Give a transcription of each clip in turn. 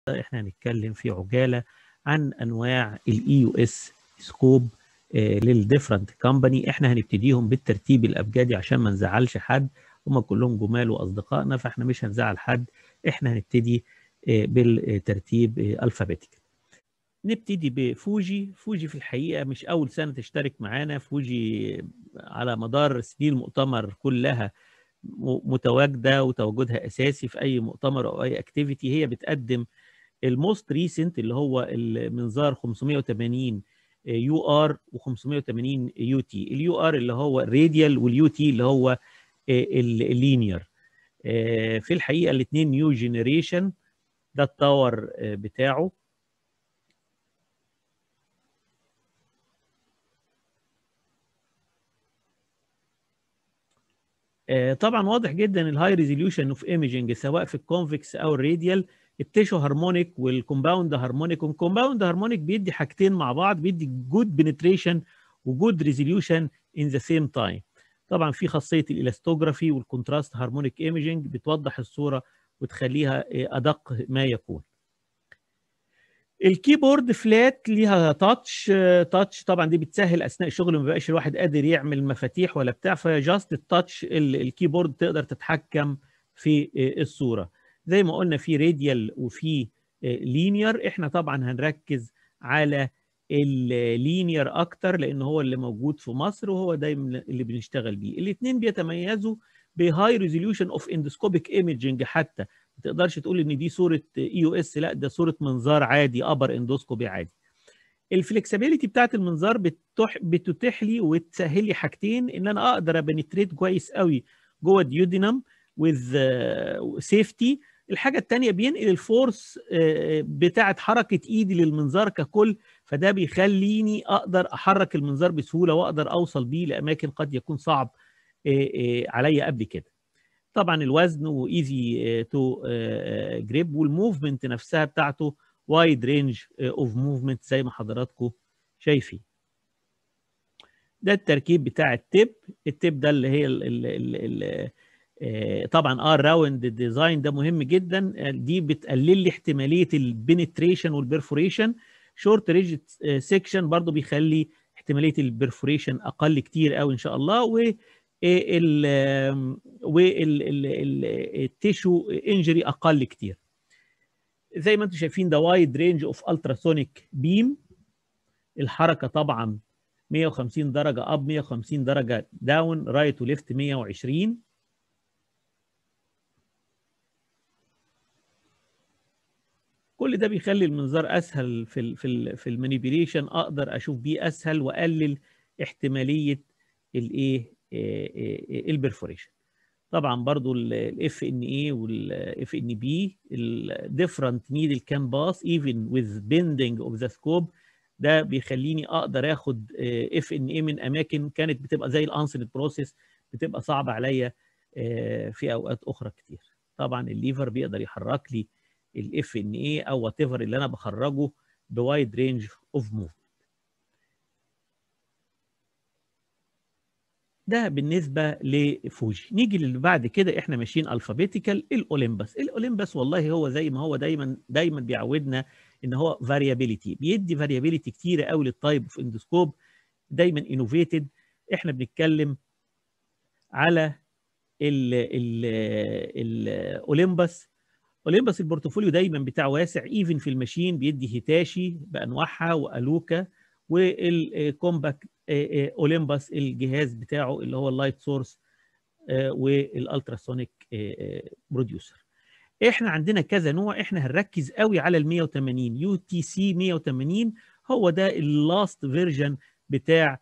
احنا هنتكلم في عجاله عن انواع الاي يو اس سكوب للديفرنت كومباني احنا هنبتديهم بالترتيب الابجدي عشان ما نزعلش حد هم كلهم جمال واصدقائنا فاحنا مش هنزعل حد احنا هنبتدي بالترتيب الفابيتيكال نبتدي بفوجي فوجي في الحقيقه مش اول سنه تشترك معانا فوجي على مدار سنين المؤتمر كلها متواجده وتواجدها اساسي في اي مؤتمر او اي اكتيفيتي هي بتقدم الموست ريسنت اللي هو المنظار 580 يو ار و580 يو تي اليو ار اللي هو الراديال واليو تي اللي هو اللينير في الحقيقه الاثنين نيو جينيريشن ده التاور بتاعه طبعا واضح جدا الهاي ريزوليوشن اوف ايمجنج سواء في الكونفكس او الراديال التيشو هارمونيك والكومباوند هارمونيك والكومباوند هارمونيك بيدي حاجتين مع بعض بيدي جود بنتريشن وجود ريزوليوشن ان ذا سيم تايم طبعا في خاصيه الالاستوجرافي والكونتراست هارمونيك ايمجنج بتوضح الصوره وتخليها ادق ما يكون الكيبورد فلات ليها تاتش تاتش طبعا دي بتسهل اثناء الشغل ما بقاش الواحد قادر يعمل مفاتيح ولا بتاع فجاست التاتش الكيبورد تقدر تتحكم في الصوره زي ما قلنا في راديال وفي لينير احنا طبعا هنركز على اللينير اكتر لان هو اللي موجود في مصر وهو دايما اللي بنشتغل بيه الاثنين بيتميزوا بهاي ريزوليوشن اوف اندسكوبيك ايمجنج حتى ما تقدرش تقول ان دي صوره اي يو اس لا ده صوره منظار عادي ابر اندوسكوبي عادي الفلكسبيليتي بتاعت المنظار بتح بتتيح لي وتسهل لي حاجتين ان انا اقدر ابنتريت كويس قوي جوه الديودينم وذ سيفتي الحاجه الثانيه بينقل الفورس بتاعت حركه ايدي للمنظار ككل فده بيخليني اقدر احرك المنظار بسهوله واقدر اوصل بيه لاماكن قد يكون صعب عليا قبل كده طبعا الوزن وايزي تو جريب والموفمنت نفسها بتاعته وايد رينج اوف موفمنت زي ما حضراتكم شايفين ده التركيب بتاع التيب التيب ده اللي هي ال ال ال ال طبعا اه الراوند ديزاين ده مهم جدا دي بتقلل لي احتماليه البنتريشن والبرفوريشن شورت ريج سيكشن برضو بيخلي احتماليه البرفوريشن اقل كتير قوي ان شاء الله و ال والتيشو انجري اقل كتير زي ما انتم شايفين ده وايد رينج اوف التراسونيك بيم الحركه طبعا 150 درجه اب 150 درجه داون رايت وليفت 120 كل ده بيخلي المنظار اسهل في ال في ال في المانيبيوليشن اقدر اشوف بيه اسهل واقلل احتماليه الايه البرفوريشن طبعا برضو الاف ان اي والاف ان بي الديفرنت نيدل كان باس ايفن وذ بيندنج اوف ذا سكوب ده بيخليني اقدر اخد اف ان اي من اماكن كانت بتبقى زي الانسنت بروسيس بتبقى صعبه عليا في اوقات اخرى كتير طبعا الليفر بيقدر يحرك لي الاف ان اي او وات ايفر اللي انا بخرجه بوايد رينج اوف موف ده بالنسبه لفوجي نيجي اللي بعد كده احنا ماشيين الفابيتيكال الاولمبس الاولمبس والله هو زي ما هو دايما دايما بيعودنا ان هو فاريابيليتي بيدي فاريابيليتي كتيره قوي للتايب اوف اندوسكوب دايما انوفيتد احنا بنتكلم على ال ال الاولمبس اولمبس البورتفوليو دايما بتاعه واسع ايفن في الماشين بيدي هيتاشي بانواعها والوكا والكومباكت اولمبس الجهاز بتاعه اللي هو اللايت سورس والالتراسونيك بروديوسر احنا عندنا كذا نوع احنا هنركز قوي على ال 180 يو تي سي 180 هو ده اللاست فيرجن بتاع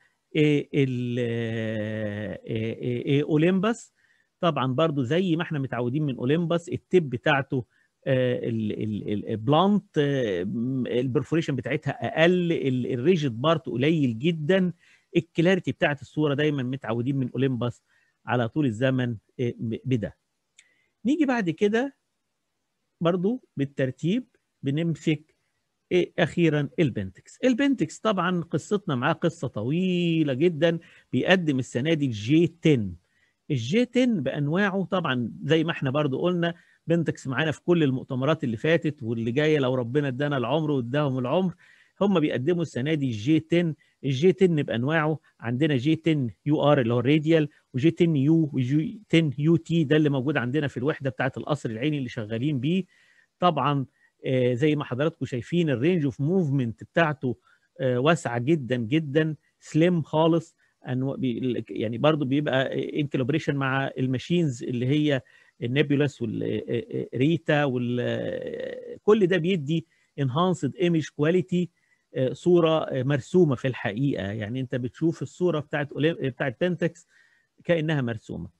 اولمبس طبعا برضو زي ما احنا متعودين من اولمبس التيب بتاعته البلانت البرفوريشن بتاعتها اقل الريجيد بارت قليل جدا الكلاريتي بتاعت الصوره دايما متعودين من اولمبس على طول الزمن بده نيجي بعد كده برضو بالترتيب بنمسك اخيرا البنتكس البنتكس طبعا قصتنا معاه قصه طويله جدا بيقدم السنه دي الجي 10 الجي 10 بانواعه طبعا زي ما احنا برضو قلنا بنتكس معانا في كل المؤتمرات اللي فاتت واللي جايه لو ربنا ادانا العمر واداهم العمر هم بيقدموا السنه دي الجي 10 الجي 10 بانواعه عندنا جي 10 يو ار اللي هو الراديال وجي 10 يو وجي 10 يو تي ده اللي موجود عندنا في الوحده بتاعه القصر العيني اللي شغالين بيه طبعا آه زي ما حضراتكم شايفين الرينج اوف موفمنت بتاعته آه واسعه جدا جدا سليم خالص يعني برضو بيبقى ان كولابريشن مع الماشينز اللي هي النيبولاس والريتا وكل ده بيدي انهانسد ايمج كواليتي صوره مرسومه في الحقيقه يعني انت بتشوف الصوره بتاعت بتاعت بنتكس كانها مرسومه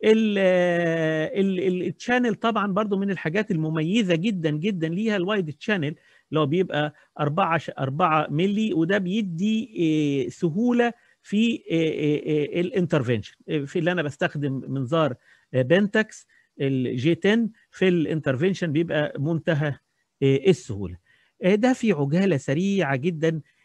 التشانل طبعا برضو من الحاجات المميزه جدا جدا ليها الوايد تشانل اللي هو بيبقى 4 4 ملي وده بيدي سهوله في الانترفنشن في اللي انا بستخدم منظار بنتكس الجي 10 في الانترفنشن بيبقى منتهى السهوله ده في عجاله سريعه جدا